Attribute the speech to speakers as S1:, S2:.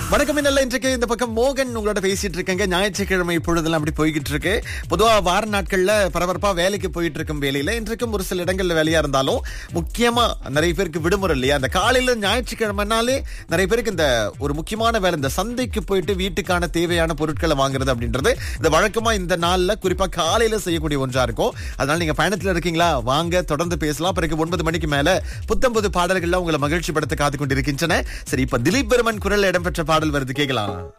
S1: வணக்கம் நல்ல இன்றைக்கு இந்த பக்கம் மோகன் உங்களோட பேசிட்டு இருக்கேங்க ஞாயிற்றுக்கிழமை பொழுதெல்லாம் அப்படி போய்கிட்டு இருக்கு பொதுவா வார நாட்கள்ல பரபரப்பா வேலைக்கு போயிட்டு இருக்கும் வேலையில இன்றைக்கும் ஒரு சில இடங்கள்ல வேலையா இருந்தாலும் முக்கியமா நிறைய பேருக்கு விடுமுறை இல்லையா அந்த காலையில ஞாயிற்றுக்கிழமைனாலே நிறைய பேருக்கு இந்த ஒரு முக்கியமான வேலை இந்த சந்தைக்கு போயிட்டு வீட்டுக்கான தேவையான பொருட்களை வாங்குறது அப்படின்றது இந்த வழக்கமா இந்த நாள்ல குறிப்பா காலையில செய்யக்கூடிய ஒன்றா இருக்கும் அதனால நீங்க பயணத்துல இருக்கீங்களா வாங்க தொடர்ந்து பேசலாம் பிறகு ஒன்பது மணிக்கு மேல புத்தம் புது பாடல்கள்ல உங்களை மகிழ்ச்சி படுத்த காத்து கொண்டிருக்கின்றன சரி இப்ப திலீப் பெருமன் குரல் இடம்பெற்ற பாடல் வருது கேட்கலாம்